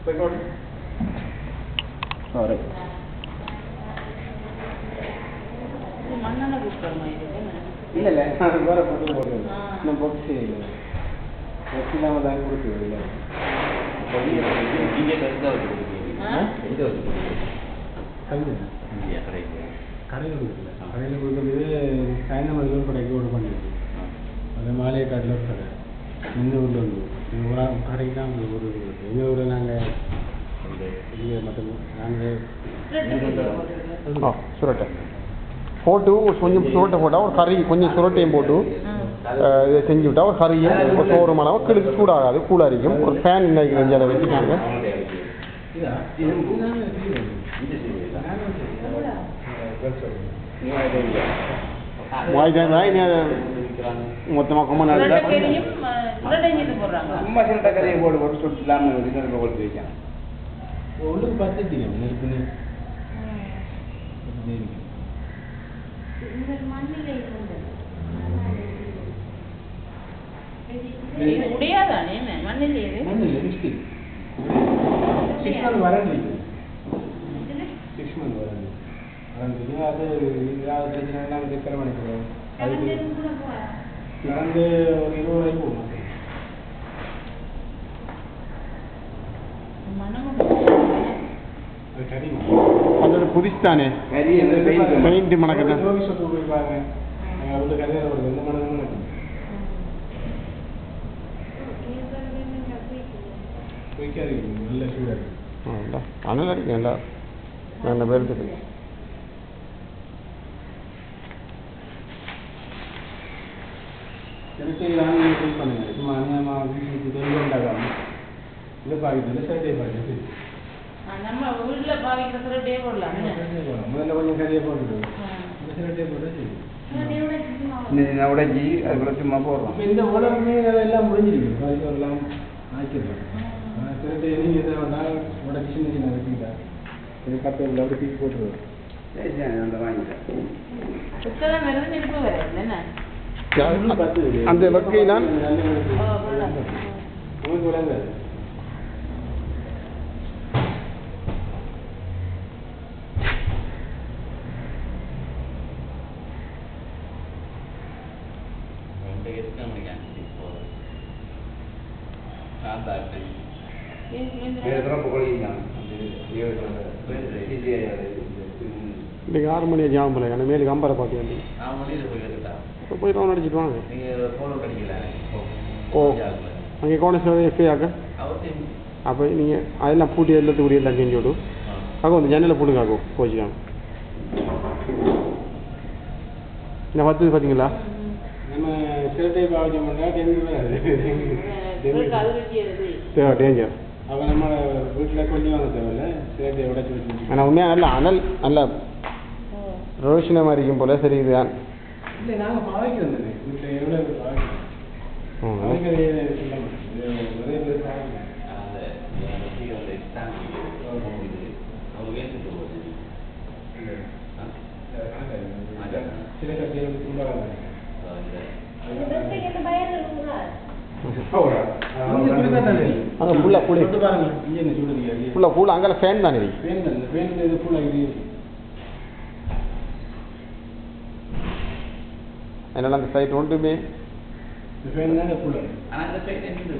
Sorry இது மண்ணெண்ணெய் cooker மாதிரி தானே? இல்லை இல்லை அது வேறு பொருள் போட்டு ஆ. இன்னும் பொக்ஸ் இல்லை பொக்ஸ் இல்லாமல் தான் கொடுக்குது இல்லை நீங்க எங்க வச்சு கொடுக்குறீங்க ஆ? எங்க வச்சு கொடுக்குறீங்க கல்வி இந்தியா கடைக்கு கடையில் கொடுக்கல கடையில் கொடுக்குறது சாயந்தரம் கடைக்கு ஓடு பண்ணிருக்கு அது மாலையை காட்டில் ஒரு கடை இந்த ஊரில் உண்டு இந்த ஊரா கடைக்கு தான் அந்த ஊர் இருக்குது எங்கள் ஊரில் நாங்கள் இங்கே மற்ற நாங்கள் ரெண்டு சுரட்டை போட்டு கொஞ்சம் சுரட்டை போட்டால் ஒரு கறி கொஞ்சம் சுரட்டையும் போட்டு அஹ், இதை செஞ்சு விட்டா ஒரு கறியும் ஒரு சோறு மலம் கிழக்கு சூடாகாது கூலாக இருக்கும் ஒரு ஃபேன் இன்னைக்கு நெஞ்சால வச்சுட்டாங்க இதா இது இதுதானே செய்யுது. இந்த சீரியல் நானும் செய்யுது. வாய்க்காங்க இனி அதை மொத்தமாக கொம்ப நாள் சுரட்டைக்கறியும், அஹ், சுரட்டைஞ்சது போடுறாங்க சும்மா சில கதையை போட்டு போட்டு சுட்டு இல்லாமல் இன்னொரு கொடுத்து வைக்கலாம் உள்ளுக்கு பத்துட்டீங்க நெருப்புன்னு பத்துட்டே இருக்கு. இது உடையாதானே என்ன? மண்ணில் எது மண்ணில் lipstick six month warranty six month warranty warranty அது ஏதாவது பிரச்சனை நாங்கள் செக்கரை பண்ணிக்கிறோம் அதுக்கு நடந்து ஒரு இருபது ரூபாய்க்கு போகும் மனமும் அது கடிமா அது புதுசு தானே கறி அந்த பெயிண்ட் பெயிண்ட் மணக்குது ஜோகி சொத்து போய் பாருங்க அங்கே உள்ள கதையாக வருது எந்த மனதும் நடக்கும் குயிக்காக இருக்கு நல்ல சூடாக இருக்கு அனல் அடிக்கும் நல்லா நல்ல பேருக்கு எனக்கு இதான் நீங்கள் ஃபீல் பண்ணுங்க சும்மா அநியமாக வீட்டுக்கு தெரிஞ்சு உண்டாகாம இதை பாக்கிட்டு சட்டை பாக்கிட்டு ஆ, நம்ம வீட்டுல பாவிக்கிற சுரட்டையே போடலாம் என்ன? முதல்ல கொஞ்சம் கறியை போட்டுட்டு ஆ. இந்த சட்டை போட்டு சரி சின்ன உடைச்சி அதுக்குள்ள சும்மா போடுறோம் அப்போ இந்த உலகமே எல்லாம் முடிஞ்சிருக்கு பாதி எல்லாம் ஆக்கிடுறோம் சட்டை நீங்கள் இதை வந்தால் உடச்சி சின்ன சின்ன வச்சுக்கிட்டா இது கப்பலில் அப்படி தூக்கி போட்டுருவோம் சரி சரி அந்த வாங்கிட்டேன் புத்தகம் இருந்து நெருப்பு வராது என்ன அந்த வகையிலான் உங்களுக்கு விளங்காது ரெண்டு எடுத்து முடியாது இப்போ நான் தான் ஏன் வேறு விழுந்துடாது? திறப்பு கொள்ளிக்கலாம் இன்றைக்கி ஆறு மணி ஜாம் பண்ணல எனக்கு மேலுக்கு அம்பரை பார்த்து நான் முடியல போய் எடுத்துட்டா இப்போ போய் ரவுண்ட் அடிச்சிட்டு வாங்க நீங்க போலோ கிடைக்கல ஓ அங்கே கோணேஸ்வரம் எஃப்ஐ ஆக்க அவசியம் அப்போ நீங்கள் அதெல்லாம் பூட்டி எல்லாத்துக்கு எல்லாம் செஞ்சு விடும் ஆகும் அந்த ஜன்னலை போடுங்க ஆகும் போச்சுக்காங்க இந்த பத்து பார்த்தீங்களா நம்ம சிரட்டை பாவஜம் பண்ணால் டெங்கு வராது இவருக்கு அது வெட்டியது தேவை டேஞ்சர் அவன் நம்ம வீட்டில் கொல்லி வாங்க தேவையில்ல சிரட்டையை உடச்சி வச்சு ஆனால் உண்மையாக நல்ல அனல் நல்ல ரோஷனமாக இருக்கும் போல சரி இதுதான் இல்லை நாங்கள் பாவைக்கிறோம் தானே வீட்டில் எவ்வளோ பேர் பாவைக்கிறோம் ம். பாவைக்கிறதே சொல்லாம நிறைய பேர் பாவைக்கிறோம் அந்த அந்த அந்த எக்ஸாம் இது அவங்க ஏற்றுட்டு போகுது சில கட்டியை துண்டாக அங்கே ஃபுல்லாக கூலி பாருங்க இங்கே என்ன சூடு ஃபுல்லாக கூல அங்கே ஃபேன் தானே இருக்கு பேன் தான் இந்த பேன் இது ஃபுல்லாக இது அதனால் அந்த சைட் ஒன்றுமே இந்த பேன் தான் ஃபுல்லாக ஆனால் அந்த பெயின் என்ன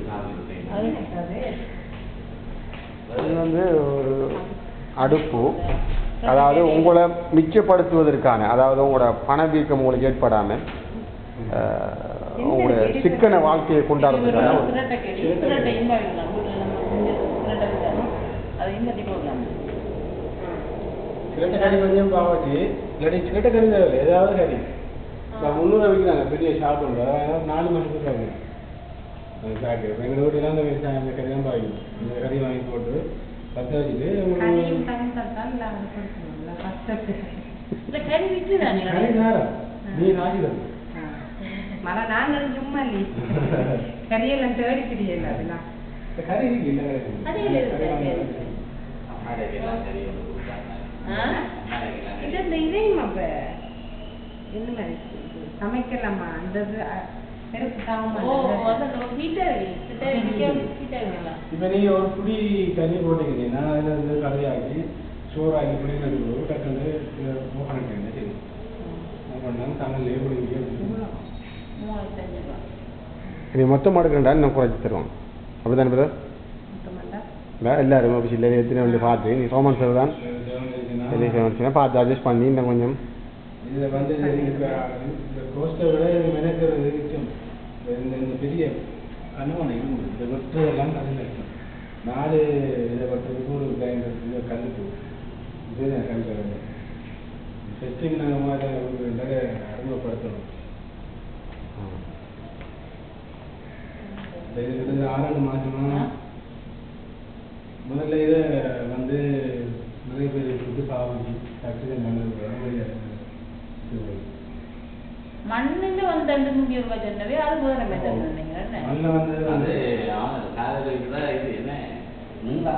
இது வந்து ஒரு அடுப்பு அதாவது உங்களை மிச்சப்படுத்துவதற்கான அதாவது உங்களோட பணவீக்கம் உங்களுக்கு ஏற்படாமல் உங்களோட சிக்கன வாழ்க்கையை கொண்டாடுறதுக்கான ஒரு சுரட்டை கறி சுரட்டையும் பாவிக்கலாம் வீட்டுல நம்ம செஞ்ச சுரட்டை இருக்காது அதையும் தட்டி போடலாம் சிலட்ட கறி கொஞ்சம் பாவச்சு இல்லாட்டி சிலட்ட கறி தேவை ஏதாவது கறி இப்போ முந்நூறு விற்கிறாங்க பெரிய ஷாப் உண்டு அதாவது நாலு மாதத்துக்கு பாக்கணும் அது பேக்கு இப்போ எங்கள் வீட்டுலாம் அந்த விவசாயம் அந்த கறி தான் பாய்க்கும் அந்த கறி வாங்கி போட்டு பற்ற வச்சுட்டு கறியும் தனித்தத்தான் இல்லாமல் கொடுக்கணும்ல கஷ்டத்துக்கு இல்ல கறி விற்குதானே கறி நேரம் நீ ராஜிதான் மர நாங்களும் சும்மா இல்லை கறியெல்லாம் தேடி தெரியல அதெல்லாம் இந்த கறி இருக்கு இல்லை அது இல்லை, கறி வாங்கி அம்மாடக்கெல்லாம் சரி ஒன்று கொடுத்தாங்க ஆ? அம்மாடக்கெல்லாம் இது இந்த இதையும் அப்ப என்ன மாதிரி இது, சமைக்கலாமா அந்த இது அ, பெருசு தாவும் ஓ அதான் ஹீட்டர் ஹீட்டர் ஹீட்டர் நல்லா இப்போ நீங்கள் ஒரு புடி கறி போட்டுக்கிறீங்கன்னா அதில் வந்து கறியாக்கி சோறாக்கி புளிக்கிறது டக்குன்னு மூக்கணிட்டீங்க சரி மூக்கணும் தங்கல்லே புளிக்க மூவாயிரத்தி அஞ்சு ரூபா இது மொத்தம் எடுக்கிறா இன்னும் குறைச்சி தருவோம் அப்படி தானே பிரதர் இல்லை எல்லாரும் ஆஃபீஸில் எத்தனை வந்து பார்த்து நீ சோமன் சார் தான் வெளியே சோமன் பார்த்து அட்ஜஸ்ட் பண்ணி இன்னும் கொஞ்சம் இதில் வந்து இப்போ இந்த கோஸ்ட்டை விட மெனக்கிறது மிச்சம் இந்த இந்த பெரிய கனவனை இரும்பு இந்த வெட்டுறதெல்லாம் கல்லில் இருக்கும் நாலு இதை வெட்டுறதுக்கு ஒரு கிரைண்டர் இது கல்லுக்கு இதுதான் கல் செஸ்டிங் நாங்கள் மாதிரி நிறைய அறிமுகப்படுத்தணும் இந்த இது கிட்டத்தட்ட ஆறாண்டு மாசமா முதல்ல இதை வந்து நிறைய பேர் கொடுத்து சாப்பிட்டு ஆக்சிஜன் நல்லது மண்ணில் வந்து ரெண்டு முக்கிய ரூபாய் சொன்னவே அது வேற மெத்தட் நினைக்கிறேன் என்ன? மண்ணில் வந்து அது அவன் காலையில் இருக்கிற இது என்ன முங்கா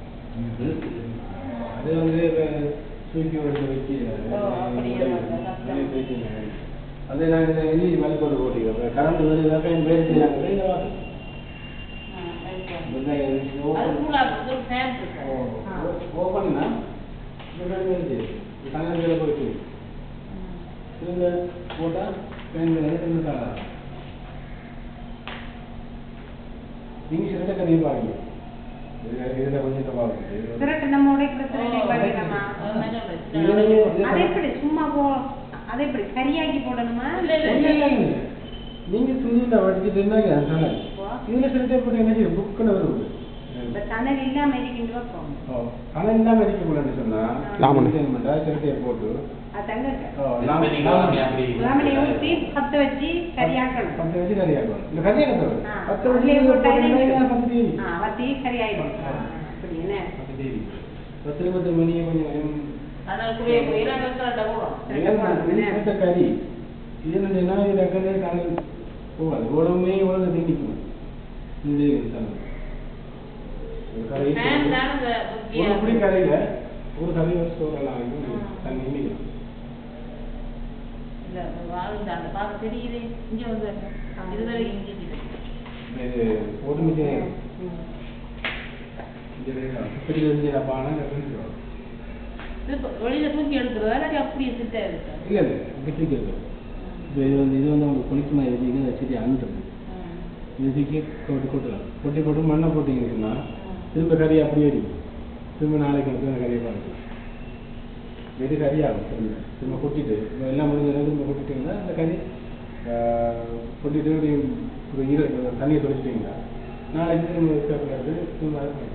அது வந்து இப்ப தூக்கி எடுத்து வச்சு ஓ, அப்படியா? வெளியே போயிட்டு அது நாங்கள் எலி மேலே போட்டு போட்டிக்கிறோம் கரண்ட் வருதாக்கா என் பேர் செய்யாங்க இந்த வாரம் ஆ, right. இந்த இது அது open- கூலா ஒரு ஃபேன் இருக்கு ஓ, ஓப்பன்னா இந்த மாதிரி வருது கரண்ட் மேலே போயிட்டு திரும்ப போட்டால் ஃபேன் மேலே திரும்ப தரலாம் நீங்கள் சிறந்த கதையை பாருங்க இதில் இதில் கொஞ்சம் தப்பாக சிரட்டை நம்ம உடைக்கிற சிரட்டை பண்ணிடலாமா அதை எப்படி சும்மா போ அதை எப்படி கரியாக்கி போடணுமா இல்ல, இல்ல. நீங்க துணியில வடிச்சிட்டு இருந்தாங்க சனல் இதுல சில டைப் போட்டு என்ன செய்யும் புக்குன்னு வரும் இந்த தணல் இல்லாம இருக்கின்ற வைப்போம் சனல் இல்லாம அடிக்க கூடாதுன்னு சொன்னா லாமன். சிரட்டையை போட்டு அது தங்க ஓ, லாமன் அப்படி லெமனை ஊற்றி பத்த வச்சு கரியாக்கணும் பத்து வச்சு கறியாக்கும் இந்த கறியாக தரும் ஆ, பத்து அதுலயே வச்சு போட்டா போட்டீங்கன்னா பத்து தேதி ஆ வத்தி கரியாயிடும் ஆ. அப்படி என்ன பத்து தேதி பத்து இருபத்தி மணியை கொஞ்சம் கொஞ்சம் அதனால கூடிய போய் நாங்கள் கரெக்டாக போடுறோம் சிரட்டை கறி இது என்னன்னா இது டக்குனு கனல் போகாது உடம்பே உலக திணிக்கும் இந்த சனல் ஒரு கறி ஃபேன் தான் இந்த ஒரு புடி கரையில ஒரு கறி வச்சு சோறெல்லாம் வாங்கி தண்ணி நிற்கும் இல்ல வாழ்ந்தாங்க பார்க்க தெரியுது இங்க வந்து இதுவரை இங்க இருக்குது. இது போட்டு மிச்சம் இப்படி வந்து பானை கட்டுன்னு இது இப்ப வெளியில தூக்கி எடுக்கிறதா இல்லாட்டி அப்படியே சிட்டா இருக்கு இல்லை இல்லை இப்படி இருக்கு இப்போ இது வந்து இது வந்து உங்களுக்கு குளிக்கு மாதிரி வச்சுக்கிட்டு அதை செடி அணுட்டுது இது தூக்கி கொட்டி கொட்டலாம் கொட்டி போட்டு மண்ணை போட்டிங்கன்னு சொன்னா திரும்ப கறி அப்படியே இருக்கும் திரும்ப நாளைக்கு வந்து அந்த கறியை பார்க்கலாம் வெடி கறியாகும் திரும்ப திரும்ப கொட்டிட்டு இப்போ எல்லாம் முடிஞ்ச திரும்ப கொட்டிட்டீங்கன்னா அந்த கறி ஆஹ், கொட்டிட்டு இப்படி ஒரு ஈர தண்ணியை தொளிச்சிட்டிங்கன்னா நாளைக்கு திரும்ப சேர்க்கிறது திரும்ப அது பண்ணலாம்.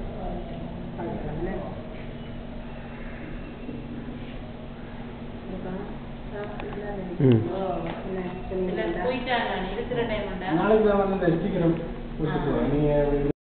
ம் இல்ல போயிட்டாங்க இருக்கிற டைம் நாளைக்கு நான் வந்து இந்த ஸ்டிக்கரை கொடுத்துட்டு நீங்கள்